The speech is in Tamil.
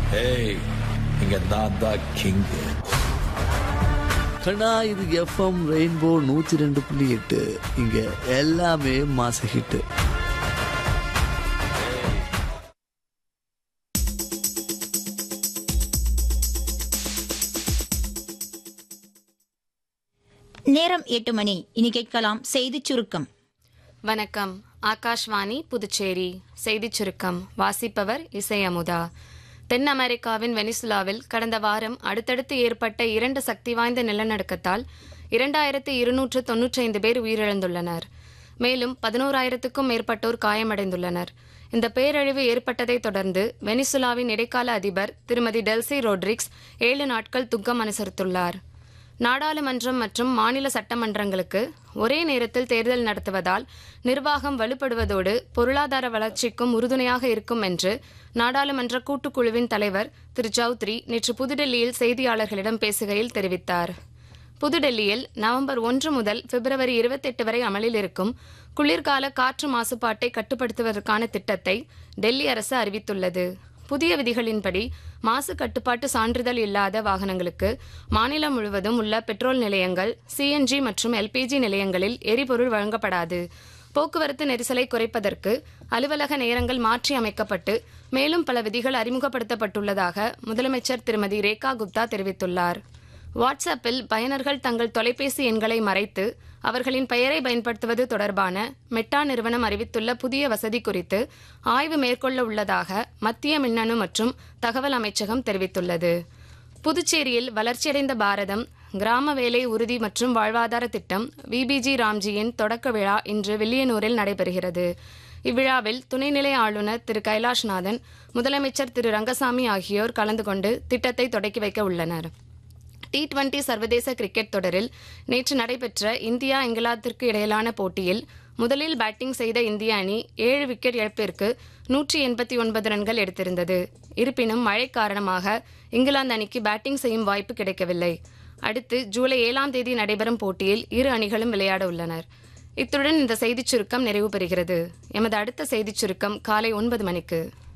ஏய் இங்க நான் தான் கிங் கண்ணா இது எஃப்எம் ரெயின்போ நூத்தி ரெண்டு புள்ளி எட்டு இங்க எல்லாமே மாச ஹிட்டு நேரம் எட்டு மணி இனி கேட்கலாம் செய்திச் சுருக்கம் வணக்கம் ஆகாஷ்வாணி புதுச்சேரி செய்திச் சுருக்கம் வாசிப்பவர் இசை அமுதா தென் அமெரிக்காவின் வெனிசுலாவில் கடந்த வாரம் அடுத்தடுத்து ஏற்பட்ட இரண்டு சக்தி வாய்ந்த நிலநடுக்கத்தால் இரண்டாயிரத்து இருநூற்று தொன்னூற்றைந்து பேர் உயிரிழந்துள்ளனர் மேலும் பதினோராயிரத்துக்கும் மேற்பட்டோர் காயமடைந்துள்ளனர் இந்த பேரழிவு ஏற்பட்டதைத் தொடர்ந்து வெனிசுலாவின் இடைக்கால அதிபர் திருமதி டெல்சி ரோட்ரிக்ஸ் ஏழு நாட்கள் துக்கம் அனுசரித்துள்ளார் நாடாளுமன்றம் மற்றும் மாநில சட்டமன்றங்களுக்கு ஒரே நேரத்தில் தேர்தல் நடத்துவதால் நிர்வாகம் வலுப்படுவதோடு பொருளாதார வளர்ச்சிக்கும் உறுதுணையாக இருக்கும் என்று நாடாளுமன்ற கூட்டுக்குழுவின் தலைவர் திரு சௌத்ரி நேற்று புதுடெல்லியில் செய்தியாளர்களிடம் பேசுகையில் தெரிவித்தார் புதுடெல்லியில் நவம்பர் ஒன்று முதல் பிப்ரவரி இருபத்தெட்டு வரை அமலில் இருக்கும் குளிர்கால காற்று மாசுபாட்டை கட்டுப்படுத்துவதற்கான திட்டத்தை டெல்லி அரசு அறிவித்துள்ளது புதிய விதிகளின்படி மாசு கட்டுப்பாட்டு சான்றிதழ் இல்லாத வாகனங்களுக்கு மாநிலம் முழுவதும் உள்ள பெட்ரோல் நிலையங்கள் சிஎன்ஜி மற்றும் எல்பிஜி நிலையங்களில் எரிபொருள் வழங்கப்படாது போக்குவரத்து நெரிசலை குறைப்பதற்கு அலுவலக நேரங்கள் மாற்றி அமைக்கப்பட்டு மேலும் பல விதிகள் அறிமுகப்படுத்தப்பட்டுள்ளதாக முதலமைச்சர் திருமதி ரேகா குப்தா தெரிவித்துள்ளார் வாட்ஸ்அப்பில் பயனர்கள் தங்கள் தொலைபேசி எண்களை மறைத்து அவர்களின் பெயரை பயன்படுத்துவது தொடர்பான மெட்டா நிறுவனம் அறிவித்துள்ள புதிய வசதி குறித்து ஆய்வு மேற்கொள்ள உள்ளதாக மத்திய மின்னணு மற்றும் தகவல் அமைச்சகம் தெரிவித்துள்ளது புதுச்சேரியில் வளர்ச்சியடைந்த பாரதம் கிராம வேலை உறுதி மற்றும் வாழ்வாதார திட்டம் விபிஜி ராம்ஜியின் தொடக்க விழா இன்று வில்லியனூரில் நடைபெறுகிறது இவ்விழாவில் துணைநிலை ஆளுநர் திரு கைலாஷ்நாதன் முதலமைச்சர் திரு ரங்கசாமி ஆகியோர் கலந்து கொண்டு திட்டத்தை தொடக்கி வைக்க உள்ளனர் டி டுவெண்டி சர்வதேச கிரிக்கெட் தொடரில் நேற்று நடைபெற்ற இந்தியா இங்கிலாந்திற்கு இடையிலான போட்டியில் முதலில் பேட்டிங் செய்த இந்திய அணி ஏழு விக்கெட் இழப்பிற்கு நூற்றி எண்பத்தி ஒன்பது ரன்கள் எடுத்திருந்தது இருப்பினும் மழை காரணமாக இங்கிலாந்து அணிக்கு பேட்டிங் செய்யும் வாய்ப்பு கிடைக்கவில்லை அடுத்து ஜூலை ஏழாம் தேதி நடைபெறும் போட்டியில் இரு அணிகளும் விளையாட உள்ளனர் இத்துடன் இந்த செய்திச் சுருக்கம் நிறைவு பெறுகிறது எமது அடுத்த செய்திச் சுருக்கம் காலை ஒன்பது மணிக்கு